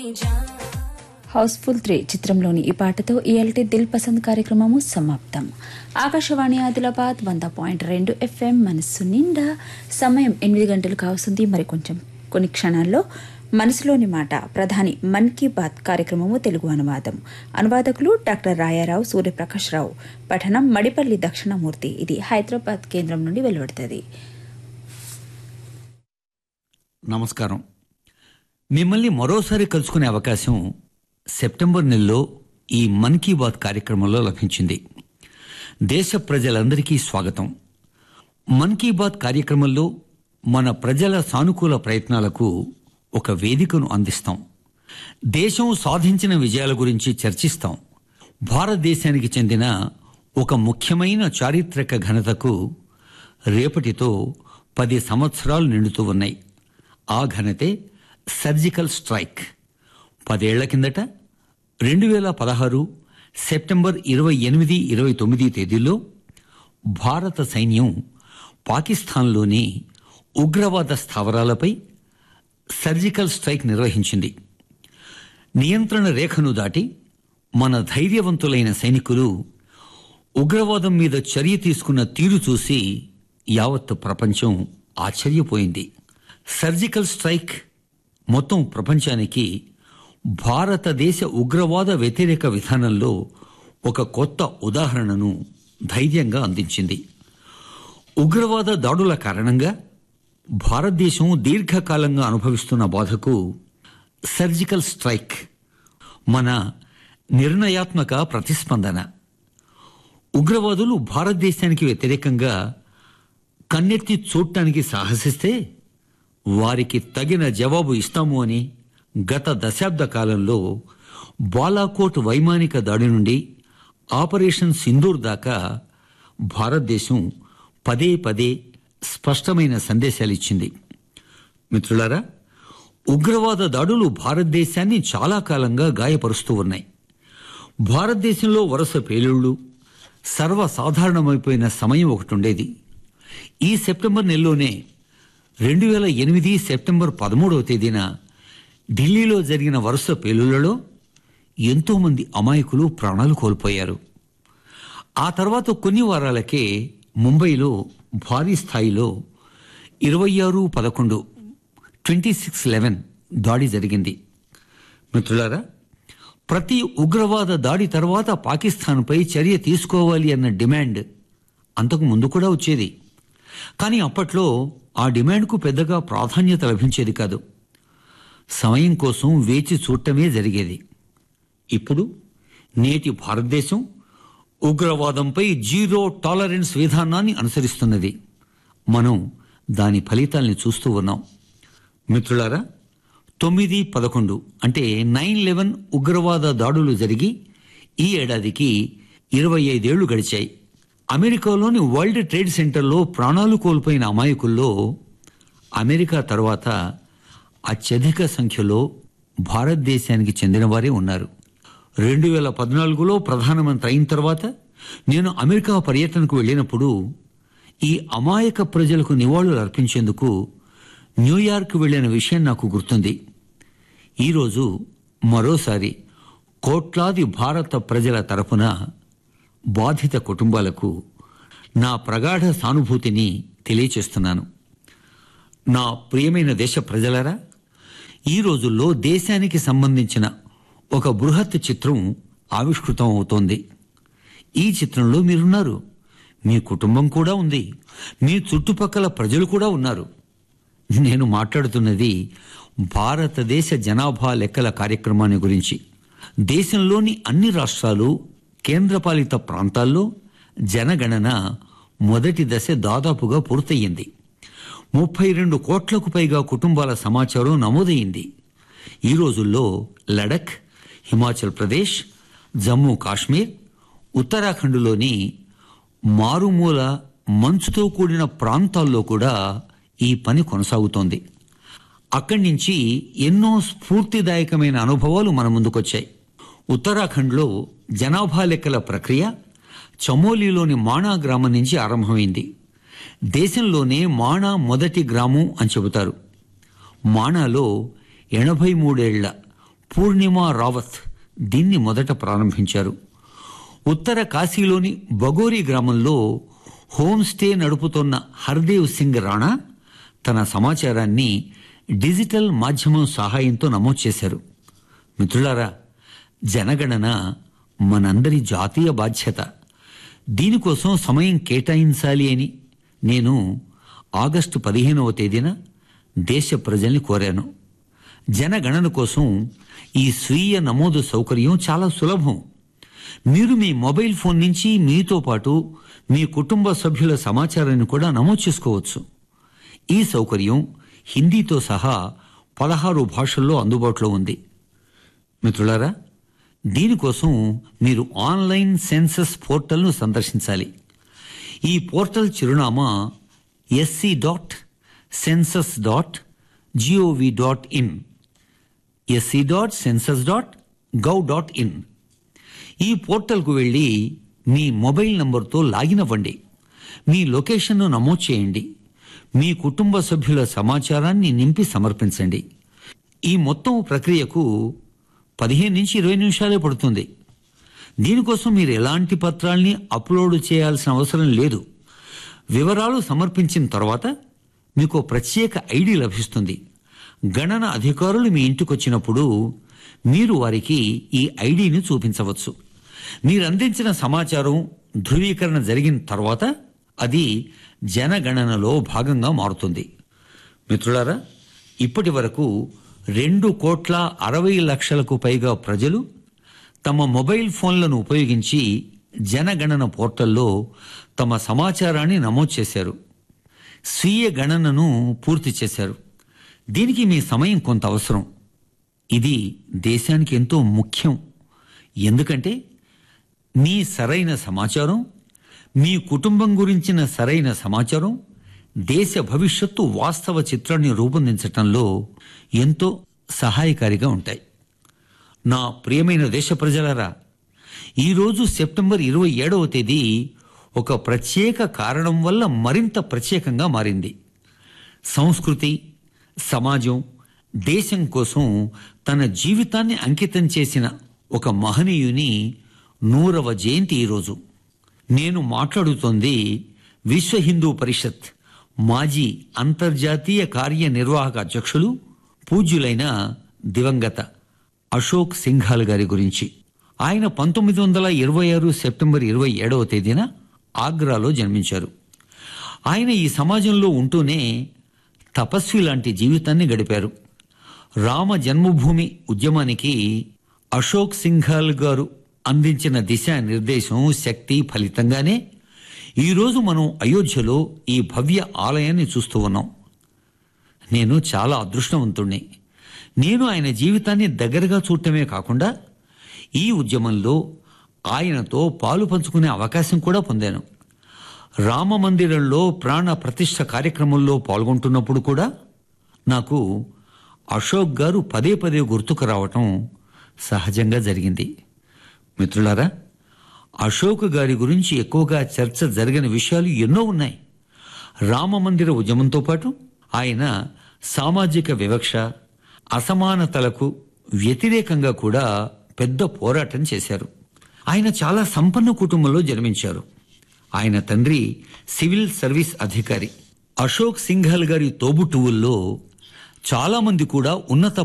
Housefull three చిత్రంలోని ఈ పాటతో ఈఎల్టీ దిల్ పసంద్ కార్యక్రమము సమాప్తం ఆకాశవాణి ఆదిలాబాద్ వంద పాయింట్ రెండు ఎఫ్ఎం మనస్సు నిండా సమయం ఎనిమిది గంటలు కావస్తుంది మరి కొంచెం కొన్ని క్షణాల్లో మనసులోని మాట ప్రధాని మన్ కీ బాత్ కార్యక్రమము తెలుగు అనువాదం అనువాదకులు డాక్టర్ రాయారావు సూర్యప్రకాష్ రావు పఠనం మడిపల్లి దక్షిణమూర్తి ఇది హైదరాబాద్ కేంద్రం నుండి వెలువడుతుంది నమస్కారం మిమ్మల్ని మరోసారి కలుసుకునే అవకాశం సెప్టెంబర్ నెలలో ఈ మన్ కీ బాత్ కార్యక్రమంలో లభించింది దేశ ప్రజలందరికీ స్వాగతం మన్ కీ బాత్ కార్యక్రమంలో మన ప్రజల సానుకూల ప్రయత్నాలకు ఒక వేదికను అందిస్తాం దేశం సాధించిన విజయాల గురించి చర్చిస్తాం భారతదేశానికి చెందిన ఒక ముఖ్యమైన చారిత్రక ఘనతకు రేపటితో పది సంవత్సరాలు నిండుతూ ఉన్నాయి ఆ ఘనతే సర్జికల్ స్ట్రైక్ పదేళ్ల కిందట రెండు వేల పదహారు సెప్టెంబర్ ఇరవై ఎనిమిది ఇరవై తొమ్మిది తేదీల్లో భారత సైన్యం పాకిస్తాన్లోని ఉగ్రవాద స్థావరాలపై సర్జికల్ స్ట్రైక్ నిర్వహించింది నియంత్రణ రేఖను దాటి మన ధైర్యవంతులైన సైనికులు ఉగ్రవాదం మీద చర్య తీసుకున్న తీరు చూసి యావత్ ప్రపంచం ఆశ్చర్యపోయింది సర్జికల్ స్ట్రైక్ మొత్తం ప్రపంచానికి భారతదేశ ఉగ్రవాద వ్యతిరేక విధానంలో ఒక కొత్త ఉదాహరణను ధైర్యంగా అందించింది ఉగ్రవాద దాడుల కారణంగా భారతదేశం దీర్ఘకాలంగా అనుభవిస్తున్న బాధకు సర్జికల్ స్ట్రైక్ మన నిర్ణయాత్మక ప్రతిస్పందన ఉగ్రవాదులు భారతదేశానికి వ్యతిరేకంగా కన్నెత్తి చూడటానికి సాహసిస్తే వారికి తగిన జవాబు ఇస్తాము అని గత దశాబ్ద కాలంలో బాలాకోట్ వైమానిక దాడి నుండి ఆపరేషన్ సింధూర్ దాకా భారతదేశం పదే పదే స్పష్టమైన సందేశాలిచ్చింది మిత్రులారా ఉగ్రవాద దాడులు భారతదేశాన్ని చాలా కాలంగా గాయపరుస్తూ ఉన్నాయి భారతదేశంలో వరుస పేలుళ్లు సర్వసాధారణమైపోయిన సమయం ఒకటి ఉండేది ఈ సెప్టెంబర్ నెలలోనే రెండు వేల ఎనిమిది సెప్టెంబర్ పదమూడవ తేదీన ఢిల్లీలో జరిగిన వరుస పేలుళ్లలో ఎంతోమంది అమాయకులు ప్రాణాలు కోల్పోయారు ఆ తర్వాత కొన్ని వారాలకే ముంబైలో భారీ స్థాయిలో ఇరవై ఆరు పదకొండు ట్వంటీ సిక్స్ లెవెన్ దాడి జరిగింది మిత్రులారా ప్రతి ఉగ్రవాద దాడి తర్వాత పాకిస్తాన్పై చర్య తీసుకోవాలి అన్న డిమాండ్ అంతకు ముందు కూడా వచ్చేది కానీ అప్పట్లో ఆ డిమాండ్కు పెద్దగా ప్రాధాన్యత లభించేది కాదు సమయం కోసం వేచి చూడటమే జరిగేది ఇప్పుడు నేటి భారతదేశం ఉగ్రవాదంపై జీరో టాలరెన్స్ విధానాన్ని అనుసరిస్తున్నది మనం దాని ఫలితాల్ని చూస్తూ ఉన్నాం మిత్రులారా తొమ్మిది పదకొండు అంటే నైన్ లెవెన్ ఉగ్రవాద దాడులు జరిగి ఈ ఏడాదికి ఇరవై ఐదేళ్లు గడిచాయి అమెరికాలోని వరల్డ్ ట్రేడ్ సెంటర్లో ప్రాణాలు కోల్పోయిన అమాయకుల్లో అమెరికా తర్వాత అత్యధిక సంఖ్యలో భారతదేశానికి చెందిన వారే ఉన్నారు రెండు వేల పద్నాలుగులో ప్రధానమంత్రి అయిన తర్వాత నేను అమెరికా పర్యటనకు వెళ్ళినప్పుడు ఈ అమాయక ప్రజలకు నివాళులు అర్పించేందుకు న్యూయార్క్ వెళ్లిన విషయం నాకు గుర్తుంది ఈరోజు మరోసారి కోట్లాది భారత ప్రజల తరపున బాధిత కుటుంబాలకు నా ప్రగాఢ సానుభూతిని తెలియచేస్తున్నాను నా ప్రియమైన దేశ ప్రజలారా ఈ రోజుల్లో దేశానికి సంబంధించిన ఒక బృహత్ చిత్రం ఆవిష్కృతం అవుతోంది ఈ చిత్రంలో మీరున్నారు మీ కుటుంబం కూడా ఉంది మీ చుట్టుపక్కల ప్రజలు కూడా ఉన్నారు నేను మాట్లాడుతున్నది భారతదేశ జనాభా లెక్కల కార్యక్రమాన్ని గురించి దేశంలోని అన్ని రాష్ట్రాలు కేంద్రపాలిత ప్రాంతాల్లో జనగణన మొదటి దశ దాదాపుగా పూర్తయింది ముప్పై రెండు కోట్లకు పైగా కుటుంబాల సమాచారం నమోదైంది ఈ రోజుల్లో లడఖ్ హిమాచల్ ప్రదేశ్ జమ్మూ కాశ్మీర్ ఉత్తరాఖండ్లోని మారుమూల మంచుతో కూడిన ప్రాంతాల్లో కూడా ఈ పని కొనసాగుతోంది అక్కడి నుంచి ఎన్నో స్ఫూర్తిదాయకమైన అనుభవాలు మన ముందుకొచ్చాయి ఉత్తరాఖండ్లో జనాభా లెక్కల ప్రక్రియ చమోలీలోని మాణా గ్రామం నుంచి ఆరంభమైంది దేశంలోనే మాణా మొదటి గ్రామం అని చెబుతారు మాణాలో ఎనభై మూడేళ్ల పూర్ణిమ రావత్ దీన్ని మొదట ప్రారంభించారు ఉత్తర కాశీలోని బగోరి గ్రామంలో హోమ్ స్టే నడుపుతోన్న హర్దేవ్ సింగ్ రాణా తన సమాచారాన్ని డిజిటల్ మాధ్యమం సహాయంతో నమోదు చేశారు మిత్రులారా జనగణన మనందరి జాతీయ బాధ్యత దీనికోసం సమయం కేటాయించాలి అని నేను ఆగస్టు పదిహేనవ తేదీన దేశ ప్రజల్ని కోరాను జనగణన కోసం ఈ స్వీయ నమోదు సౌకర్యం చాలా సులభం మీరు మీ మొబైల్ ఫోన్ నుంచి మీతో పాటు మీ కుటుంబ సభ్యుల సమాచారాన్ని కూడా నమోదు చేసుకోవచ్చు ఈ సౌకర్యం హిందీతో సహా పదహారు భాషల్లో అందుబాటులో ఉంది మిత్రులారా దీనికోసం మీరు ఆన్లైన్ సెన్సస్ పోర్టల్ను సందర్శించాలి ఈ పోర్టల్ చిరునామా SC dot census dot GOV dot in SC dot census dot gov dot in ఈ పోర్టల్కు వెళ్ళి మీ మొబైల్ నంబర్తో లాగిన్ అవ్వండి మీ లొకేషన్ను నమోదు చేయండి మీ కుటుంబ సభ్యుల సమాచారాన్ని నింపి సమర్పించండి ఈ మొత్తం ప్రక్రియకు పదిహేను నుంచి ఇరవై నిమిషాలే పడుతుంది దీనికోసం మీరు ఎలాంటి పత్రాల్ని అప్లోడ్ చేయాల్సిన అవసరం లేదు వివరాలు సమర్పించిన తర్వాత మీకు ప్రత్యేక ఐడి లభిస్తుంది గణన అధికారులు మీ ఇంటికి వచ్చినప్పుడు మీరు వారికి ఈ ఐడిని చూపించవచ్చు మీరు అందించిన సమాచారం ధృవీకరణ జరిగిన తర్వాత అది జనగణనలో భాగంగా మారుతుంది మిత్రులారా ఇప్పటి వరకు రెండు కోట్ల అరవై లక్షలకు పైగా ప్రజలు తమ మొబైల్ ఫోన్లను ఉపయోగించి జనగణన పోర్టల్లో తమ సమాచారాన్ని నమోదు చేశారు స్వీయ గణనను పూర్తి చేశారు దీనికి మీ సమయం కొంత అవసరం ఇది దేశానికి ఎంతో ముఖ్యం ఎందుకంటే మీ సరైన సమాచారం మీ కుటుంబం గురించిన సరైన సమాచారం దేశ భవిష్యత్తు వాస్తవ చిత్రాన్ని రూపొందించటంలో ఎంతో సహాయకారిగా ఉంటాయి నా ప్రియమైన దేశ ప్రజలారా ఈరోజు సెప్టెంబర్ ఇరవై ఏడవ తేదీ ఒక ప్రత్యేక కారణం వల్ల మరింత ప్రత్యేకంగా మారింది సంస్కృతి సమాజం దేశం కోసం తన జీవితాన్ని అంకితం చేసిన ఒక మహనీయుని నూరవ జయంతి ఈరోజు నేను మాట్లాడుతోంది విశ్వ హిందూ పరిషత్ మాజీ అంతర్జాతీయ కార్యనిర్వాహక అధ్యక్షులు పూజ్యులైన దివంగత అశోక్ సింఘాల్ గారి గురించి ఆయన పంతొమ్మిది వందల ఇరవై ఆరు సెప్టెంబర్ ఇరవై ఏడవ తేదీన ఆగ్రాలో జన్మించారు ఆయన ఈ సమాజంలో ఉంటూనే తపస్వి లాంటి జీవితాన్ని గడిపారు రామ జన్మభూమి ఉద్యమానికి అశోక్ సింఘాల్ గారు అందించిన దిశానిర్దేశం శక్తి ఫలితంగానే ఈరోజు మనం అయోధ్యలో ఈ భవ్య ఆలయాన్ని చూస్తూ ఉన్నాం నేను చాలా అదృష్టవంతుణ్ణి నేను ఆయన జీవితాన్ని దగ్గరగా చూడటమే కాకుండా ఈ ఉద్యమంలో ఆయనతో పాలు పంచుకునే అవకాశం కూడా పొందాను రామ మందిరంలో ప్రాణ ప్రతిష్ఠ కార్యక్రమంలో పాల్గొంటున్నప్పుడు కూడా నాకు అశోక్ గారు పదే పదే గుర్తుకు రావటం సహజంగా జరిగింది మిత్రులారా అశోక్ గారి గురించి ఎక్కువగా చర్చ జరిగిన విషయాలు ఎన్నో ఉన్నాయి రామ మందిర ఉద్యమంతో పాటు ఆయన సామాజిక వివక్ష అసమానతలకు వ్యతిరేకంగా కూడా పెద్ద పోరాటం చేశారు ఆయన చాలా సంపన్న కుటుంబంలో జన్మించారు ఆయన తండ్రి సివిల్ సర్వీస్ అధికారి అశోక్ సింఘాల్ గారి తోబుట్టువుల్లో చాలా మంది కూడా ఉన్నత